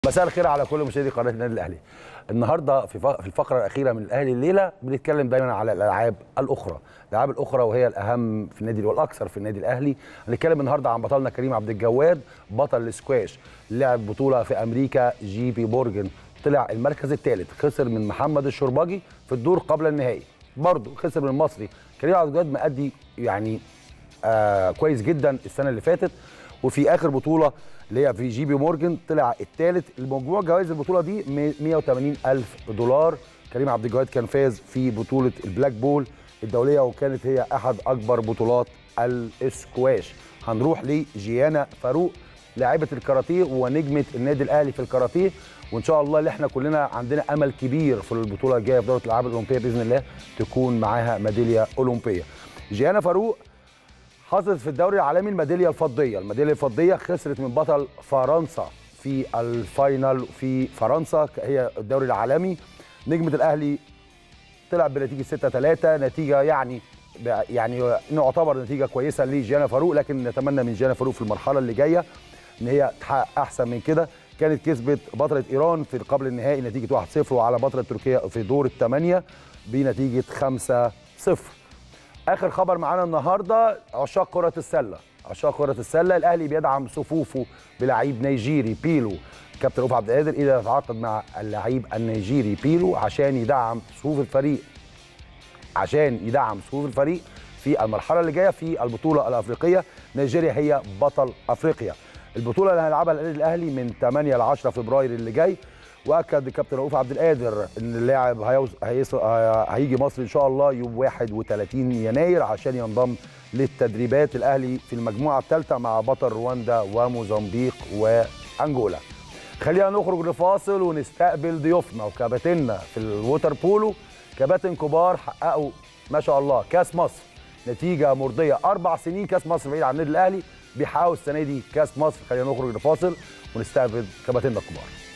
مساء الخير على كل مشاهدي قناه النادي الاهلي. النهارده في في الفقره الاخيره من الاهلي الليله بنتكلم دايما على الالعاب الاخرى، الالعاب الاخرى وهي الاهم في النادي والاكثر في النادي الاهلي. هنتكلم النهارده عن بطلنا كريم عبد الجواد بطل السكواش، لعب بطوله في امريكا جي بي بورجن، طلع المركز الثالث، خسر من محمد الشربجي في الدور قبل النهائي. برضه خسر من المصري، كريم عبد الجواد مأدي يعني آه كويس جدا السنه اللي فاتت وفي اخر بطوله اللي هي في جي بي مورجن طلع الثالث المجموع جوائز البطوله دي 180 الف دولار كريم عبد الجواد كان فاز في بطوله البلاك بول الدوليه وكانت هي احد اكبر بطولات الاسكواش هنروح لجيانا فاروق لاعبه الكاراتيه ونجمه النادي الاهلي في الكاراتيه وان شاء الله اللي احنا كلنا عندنا امل كبير في البطوله الجايه في دوره الالعاب الاولمبيه باذن الله تكون معاها ميداليه اولمبيه جيانا فاروق حصلت في الدوري العالمي الميداليه الفضيه، الميداليه الفضيه خسرت من بطل فرنسا في الفاينل في فرنسا هي الدوري العالمي نجمه الاهلي طلع بنتيجه 6 3 نتيجه يعني يعني نعتبر نتيجه كويسه لجيانا فاروق لكن نتمنى من جيانا فاروق في المرحله اللي جايه ان هي تحقق احسن من كده كانت كسبت بطله ايران في قبل النهائي نتيجه 1-0 وعلى بطله تركيا في دور الثمانيه بنتيجه 5-0 اخر خبر معانا النهارده عشاق كره السله عشاق كره السله الاهلي بيدعم صفوفه بلعيب نيجيري بيلو كابتن رؤوف عبد القادر اذا يتعاقد مع اللعيب النيجيري بيلو عشان يدعم صفوف الفريق عشان يدعم صفوف الفريق في المرحله اللي جايه في البطوله الافريقيه نيجيريا هي بطل افريقيا البطوله اللي هيلعبها النادي الاهلي من 8 ل 10 فبراير اللي جاي واكد الكابتن رؤوف عبد القادر ان اللاعب هيوز... هيص... هيجي مصر ان شاء الله يوم 31 يناير عشان ينضم للتدريبات الاهلي في المجموعه الثالثه مع بطل رواندا وموزمبيق وانجولا. خلينا نخرج لفاصل ونستقبل ضيوفنا وكباتننا في الووتر بولو كباتن كبار حققوا ما شاء الله كاس مصر نتيجه مرضيه اربع سنين كاس مصر بعيد عن النادي الاهلي بيحققوا السنه دي كاس مصر خلينا نخرج لفاصل ونستقبل كباتننا الكبار.